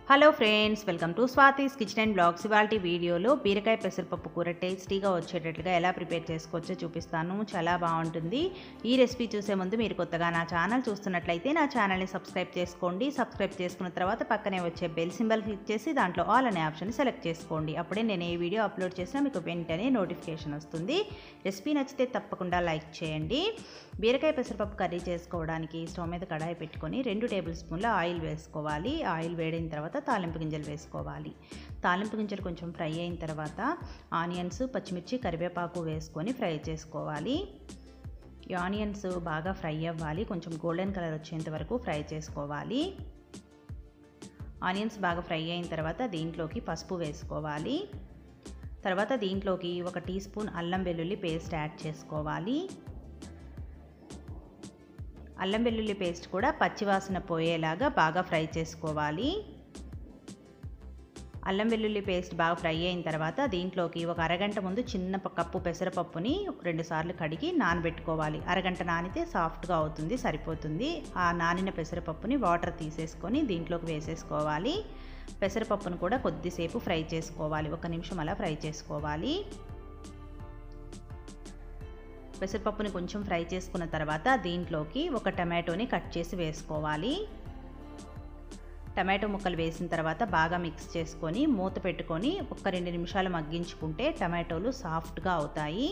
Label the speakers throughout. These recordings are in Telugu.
Speaker 1: hello friends welcome to Swathi's kitchen and blogs ఇవాళ వీడియోలో బీరకాయ పెసరపప్పు కూర టేస్టీగా వచ్చేటట్లుగా ఎలా ప్రిపేర్ చేసుకోవచ్చో చూపిస్తాను చాలా బాగుంటుంది ఈ రెసిపీ చూసే ముందు మీరు కొత్తగా నా ఛానల్ చూస్తున్నట్లయితే నా ఛానల్ని సబ్స్క్రైబ్ చేసుకోండి సబ్స్క్రైబ్ చేసుకున్న తర్వాత పక్కనే వచ్చే బెల్ సింబల్ క్లిక్ చేసి దాంట్లో ఆల్ అనే ఆప్షన్ సెలెక్ట్ చేసుకోండి అప్పుడే నేను ఏ వీడియో అప్లోడ్ చేసినా మీకు వెంటనే నోటిఫికేషన్ వస్తుంది రెసిపీ నచ్చితే తప్పకుండా లైక్ చేయండి బీరకాయ పెసరపప్పు కర్రీ చేసుకోవడానికి స్టవ్ మీద కడాయి పెట్టుకొని రెండు టేబుల్ స్పూన్ల ఆయిల్ వేసుకోవాలి ఆయిల్ వేడిన తర్వాత తాలింపు గింజలు వేసుకోవాలి తాలింపు గింజలు కొంచెం ఫ్రై అయిన తర్వాత ఆనియన్స్ పచ్చిమిర్చి కరివేపాకు వేసుకొని ఫ్రై చేసుకోవాలి ఈ ఆనియన్స్ బాగా ఫ్రై అవ్వాలి కొంచెం గోల్డెన్ కలర్ వచ్చేంత వరకు ఫ్రై చేసుకోవాలి ఆనియన్స్ బాగా ఫ్రై అయిన తర్వాత దీంట్లోకి పసుపు వేసుకోవాలి తర్వాత దీంట్లోకి ఒక టీ స్పూన్ అల్లం వెల్లుల్లి పేస్ట్ యాడ్ చేసుకోవాలి అల్లం వెల్లుల్లి పేస్ట్ కూడా పచ్చివాసన పోయేలాగా బాగా ఫ్రై చేసుకోవాలి అల్లం వెల్లుల్లి పేస్ట్ బాగా ఫ్రై అయిన తర్వాత దీంట్లోకి ఒక అరగంట ముందు చిన్న కప్పు పెసరపప్పుని రెండు సార్లు కడిగి నానబెట్టుకోవాలి అరగంట నానితే సాఫ్ట్గా అవుతుంది సరిపోతుంది ఆ నానిన పెసరపప్పుని వాటర్ తీసేసుకొని దీంట్లోకి వేసేసుకోవాలి పెసరపప్పును కూడా కొద్దిసేపు ఫ్రై చేసుకోవాలి ఒక నిమిషం అలా ఫ్రై చేసుకోవాలి పెసరపప్పుని కొంచెం ఫ్రై చేసుకున్న తర్వాత దీంట్లోకి ఒక టమాటోని కట్ చేసి వేసుకోవాలి టమాటో ముక్కలు వేసిన తర్వాత బాగా మిక్స్ చేసుకొని మూత పెట్టుకొని ఒక రెండు నిమిషాలు మగ్గించుకుంటే టమాటోలు సాఫ్ట్గా అవుతాయి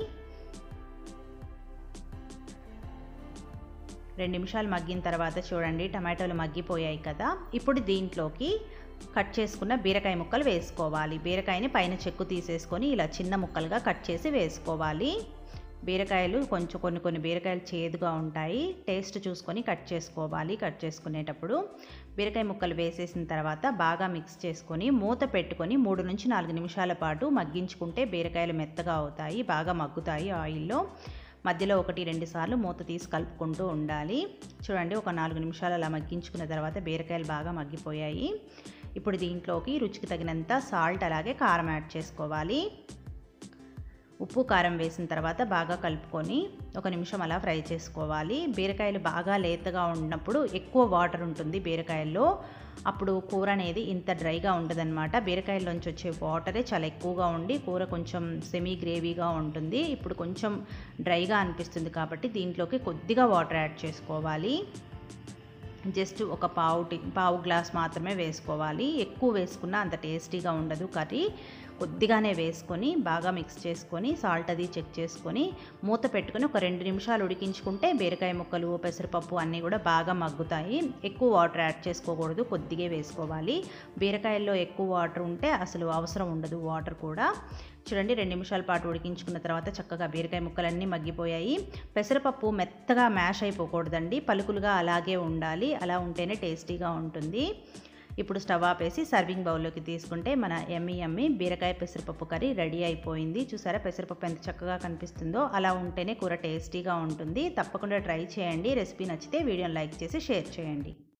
Speaker 1: రెండు నిమిషాలు మగ్గిన తర్వాత చూడండి టమాటోలు మగ్గిపోయాయి కదా ఇప్పుడు దీంట్లోకి కట్ చేసుకున్న బీరకాయ ముక్కలు వేసుకోవాలి బీరకాయని పైన చెక్కు తీసేసుకొని ఇలా చిన్న ముక్కలుగా కట్ చేసి వేసుకోవాలి బీరకాయలు కొంచెం కొన్ని కొన్ని బీరకాయలు చేదుగా ఉంటాయి టేస్ట్ చూసుకొని కట్ చేసుకోవాలి కట్ చేసుకునేటప్పుడు బీరకాయ ముక్కలు వేసేసిన తర్వాత బాగా మిక్స్ చేసుకొని మూత పెట్టుకొని మూడు నుంచి నాలుగు నిమిషాల పాటు మగ్గించుకుంటే బీరకాయలు మెత్తగా అవుతాయి బాగా మగ్గుతాయి ఆయిల్లో మధ్యలో ఒకటి రెండు సార్లు మూత తీసి కలుపుకుంటూ ఉండాలి చూడండి ఒక నాలుగు నిమిషాలు అలా మగ్గించుకున్న తర్వాత బీరకాయలు బాగా మగ్గిపోయాయి ఇప్పుడు దీంట్లోకి రుచికి తగినంత సాల్ట్ అలాగే కారం యాడ్ చేసుకోవాలి ఉప్పు కారం వేసిన తర్వాత బాగా కలుపుకొని ఒక నిమిషం అలా ఫ్రై చేసుకోవాలి బీరకాయలు బాగా లేతగా ఉన్నప్పుడు ఎక్కువ వాటర్ ఉంటుంది బీరకాయల్లో అప్పుడు కూర అనేది ఇంత డ్రైగా ఉండదన్నమాట బీరకాయల్లోంచి వచ్చే వాటరే చాలా ఎక్కువగా ఉండి కూర కొంచెం సెమీ గ్రేవీగా ఉంటుంది ఇప్పుడు కొంచెం డ్రైగా అనిపిస్తుంది కాబట్టి దీంట్లోకి కొద్దిగా వాటర్ యాడ్ చేసుకోవాలి జస్ట్ ఒక పావు టీ పావు గ్లాస్ మాత్రమే వేసుకోవాలి ఎక్కువ వేసుకున్నా అంత టేస్టీగా ఉండదు కర్రీ కొద్దిగానే వేసుకొని బాగా మిక్స్ చేసుకొని సాల్ట్ అది చెక్ చేసుకొని మూత పెట్టుకొని ఒక రెండు నిమిషాలు ఉడికించుకుంటే బీరకాయ ముక్కలు పెసరపప్పు అన్నీ కూడా బాగా మగ్గుతాయి ఎక్కువ వాటర్ యాడ్ చేసుకోకూడదు కొద్దిగా వేసుకోవాలి బీరకాయల్లో ఎక్కువ వాటర్ ఉంటే అసలు అవసరం ఉండదు వాటర్ కూడా చూడండి రెండు నిమిషాల పాటు ఉడికించుకున్న తర్వాత చక్కగా బీరకాయ ముక్కలన్నీ మగ్గిపోయాయి పెసరపప్పు మెత్తగా మ్యాష్ అయిపోకూడదండి పలుకులుగా అలాగే ఉండాలి అలా ఉంటేనే టేస్టీగా ఉంటుంది ఇప్పుడు స్టవ్ ఆపేసి సర్వింగ్ బౌల్లోకి తీసుకుంటే మన ఎమ్మి ఎమ్మి బీరకాయ పెసరపప్పు కర్రీ రెడీ అయిపోయింది చూసారా పెసరపప్పు ఎంత చక్కగా కనిపిస్తుందో అలా ఉంటేనే కూర టేస్టీగా ఉంటుంది తప్పకుండా ట్రై చేయండి రెసిపీ నచ్చితే వీడియోని లైక్ చేసి షేర్ చేయండి